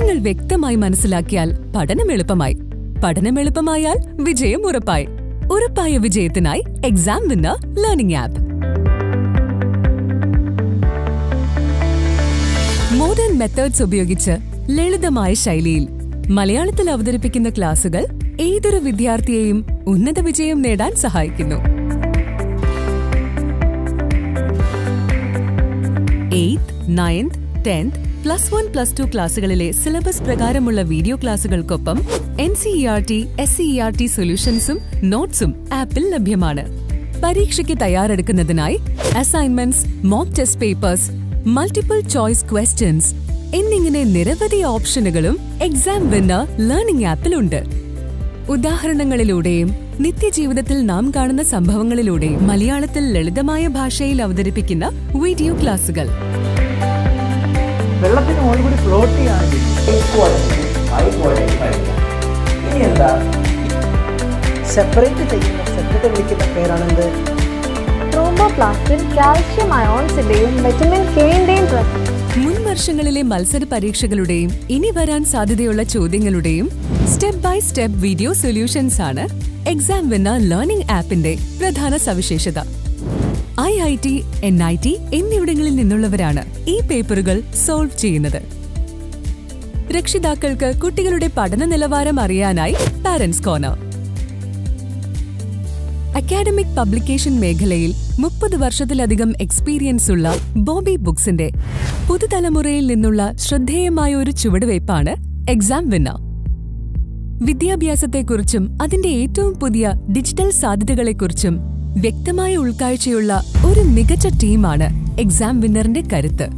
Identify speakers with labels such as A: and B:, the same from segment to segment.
A: കാര്യങ്ങൾ വ്യക്തമായി മനസ്സിലാക്കിയാൽ പഠനം എളുപ്പമായി പഠനം എളുപ്പമായാൽ വിജയം ഉറപ്പായി ഉറപ്പായ വിജയത്തിനായി exam winner learning app modern methods ഉപയോഗിച്ച് ലളിതമായ ശൈലിയിൽ മലയാളത്തിൽ അവതരിപ്പിക്കുന്ന ക്ലാസുകൾ ഏതൊരു വിദ്യാർത്ഥിയെയും ഉന്നത വിജയം നേടാൻ സഹായിക്കുന്നു eighth ninth tenth plus one plus two ക്ലാസുകളിലെ സിലബസ് പ്രകാരമുള്ള വീഡിയോ ക്ലാസുകൾക്കൊപ്പം N C E R T S C E R T സൊല്യൂഷൻസും നോട്ട്സും ആപ്പിൽ ലഭ്യമാണ് പരീക്ഷയ്ക്ക് തയ്യാറെടുക്കുന്നതിനായി assignments mock test papers multiple choice questions എന്നിങ്ങനെ നിരവധി ഓപ്ഷനുകളും എക്സാം വിന്നർ ലേണിംഗ് ആപ്പിലുണ്ട് ഉദാഹരണങ്ങളിലൂടെയും നിത്യജീവിതത്തിൽ നാം കാണുന്ന സംഭവങ്ങളിലൂടെയും മലയാളത്തിൽ ലളിതമായ ഭാഷയിൽ അവതരിപ്പിക്കുന്ന വീഡിയോ ക്ലാസുകൾ
B: വെള്ളത്തിന് മുകളിൽ കൂടി ഫ്ലോട്ട് ചെയ്യുകയാണെങ്കിൽ
C: ഹൈ ക്വാളിറ്റി പഠിക്കാം ഇനി എന്താ
B: സെപ്പറേറ്റ് ചെയ്യുന്ന സെപ്പറേറ്റ് വിളിക്കുന്ന പേരാണെന്ത്
D: ട്രോംബോപ്ലാസ്റ്റിൻ കാൽഷ്യം അയോൺസിന്റെയും വിറ്റമിൻ കെന്റെയും പ്രസൻസ്
A: മുൻ വർഷങ്ങളിലെ മത്സര പരീക്ഷകളുടെയും ഇനി വരാൻ സാധ്യതയുള്ള ചോദ്യങ്ങളുടെയും step by step video solutions ആണ് എക്സാം വിന്നർ ലേണിംഗ് ആപ്പിന്റെ പ്രധാന സവിശേഷത I I T N I T എന്നിവിടങ്ങളിൽ നിന്നുള്ളവരാണ് ഈ പേപ്പറുകൾ സോൾവ് ചെയ്യുന്നത് രക്ഷിതാക്കൾക്ക് കുട്ടികളുടെ പഠന നിലവാരം അറിയാനായി പാരന്റ്സ് കോർണർ അക്കാഡമിക് പബ്ലിക്കേഷൻ മേഖലയിൽ മുപ്പത് വർഷത്തിലധികം എക്സ്പീരിയൻസ് ഉള്ള ബോബി ബുക്സിന്റെ പുതുതലമുറയിൽ നിന്നുള്ള ശ്രദ്ധേയമായ ഒരു ചുവടുവയ്പ്പാണ് എക്സാം വിന്നർ വിദ്യാഭ്യാസത്തെക്കുറിച്ചും അതിന്റെ ഏറ്റവും പുതിയ ഡിജിറ്റൽ സാധ്യതകളെക്കുറിച്ചും വ്യക്തമായ ഉൾക്കാഴ്ചയുള്ള ഒരു മികച്ച ടീമാണ് എക്സാം വിന്നറിന്റെ കരുത്ത്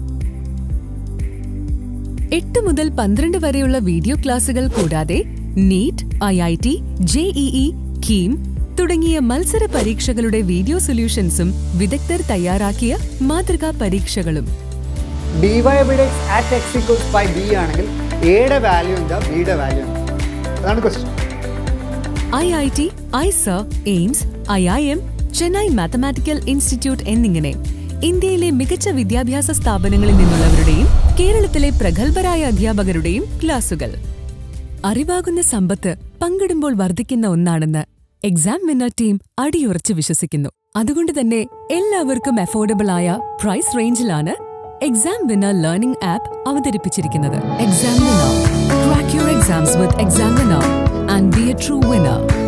A: എട്ട് മുതൽ പന്ത്രണ്ട് വരെയുള്ള വീഡിയോ ക്ലാസുകൾ കൂടാതെ NEET I I T JEE KEAM തുടങ്ങിയ മത്സര പരീക്ഷകളുടെ വീഡിയോ സൊല്യൂഷൻസും വിദഗ്ധർ തയ്യാറാക്കിയ മാതൃകാ പരീക്ഷകളും
B: D Y by X at X equals by B ആണെങ്കിൽ എയുടെ വാല്യൂ എന്താ ബിയുടെ വാല്യൂ എന്താ അതാണ് question
A: I I T IISER AIIMS I I M Chennai mathematical institute എന്നിങ്ങനെ ഇന്ത്യയിലെ മികച്ച വിദ്യാഭ്യാസ സ്ഥാപനങ്ങളിൽ നിന്നുള്ളവരുടെയും കേരളത്തിലെ പ്രഗത്ഭരായ അധ്യാപകരുടെയും ക്ലാസുകൾ അറിവാകുന്ന സമ്പത്ത് പങ്കിടുമ്പോൾ വർദ്ധിക്കുന്ന ഒന്നാണെന്ന് എക്സാം വിന്നർ ടീം അടിയുറച്ച് വിശ്വസിക്കുന്നു അതുകൊണ്ട് തന്നെ എല്ലാവർക്കും അഫോർഡബിൾ ആയ പ്രൈസ് റേഞ്ചിലാണ് എക്സാം വിന്നർ ലേണിംഗ് ആപ്പ് അവതരിപ്പിച്ചിരിക്കുന്നത് exam winner crack your exams with exam winner and be a true winner